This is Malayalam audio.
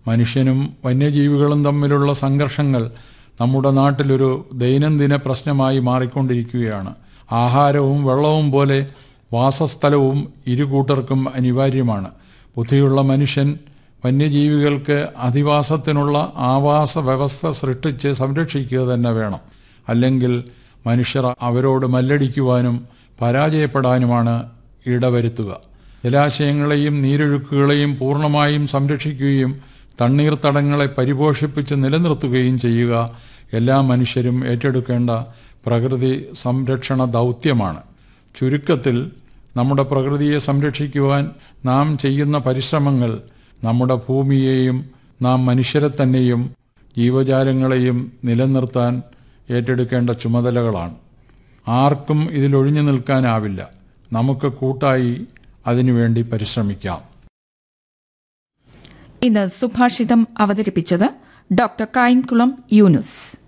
മനുഷ്യനും വന്യജീവികളും തമ്മിലുള്ള സംഘർഷങ്ങൾ നമ്മുടെ നാട്ടിലൊരു ദൈനംദിന പ്രശ്നമായി മാറിക്കൊണ്ടിരിക്കുകയാണ് ആഹാരവും വെള്ളവും പോലെ വാസസ്ഥലവും ഇരു കൂട്ടർക്കും അനിവാര്യമാണ് ബുദ്ധിയുള്ള മനുഷ്യൻ വന്യജീവികൾക്ക് അധിവാസത്തിനുള്ള ആവാസ വ്യവസ്ഥ സൃഷ്ടിച്ച് സംരക്ഷിക്കുക തന്നെ വേണം അല്ലെങ്കിൽ മനുഷ്യർ അവരോട് മല്ലടിക്കുവാനും പരാജയപ്പെടാനുമാണ് ഇടവരുത്തുക ജലാശയങ്ങളെയും നീരൊഴുക്കുകളെയും പൂർണ്ണമായും സംരക്ഷിക്കുകയും തണ്ണീർത്തടങ്ങളെ പരിപോഷിപ്പിച്ച് നിലനിർത്തുകയും ചെയ്യുക എല്ലാ മനുഷ്യരും ഏറ്റെടുക്കേണ്ട പ്രകൃതി സംരക്ഷണ ദൗത്യമാണ് ചുരുക്കത്തിൽ നമ്മുടെ പ്രകൃതിയെ സംരക്ഷിക്കുവാൻ നാം ചെയ്യുന്ന പരിശ്രമങ്ങൾ നമ്മുടെ ഭൂമിയെയും നാം മനുഷ്യരെ തന്നെയും ജീവജാലങ്ങളെയും നിലനിർത്താൻ ഏറ്റെടുക്കേണ്ട ചുമതലകളാണ് ആർക്കും ഇതിലൊഴിഞ്ഞു നിൽക്കാനാവില്ല നമുക്ക് കൂട്ടായി അതിനുവേണ്ടി പരിശ്രമിക്കാം ഇന്ന് സുഭാഷിതം അവതരിപ്പിച്ചത് ഡോക്ടർ കായംകുളം യൂനുസ്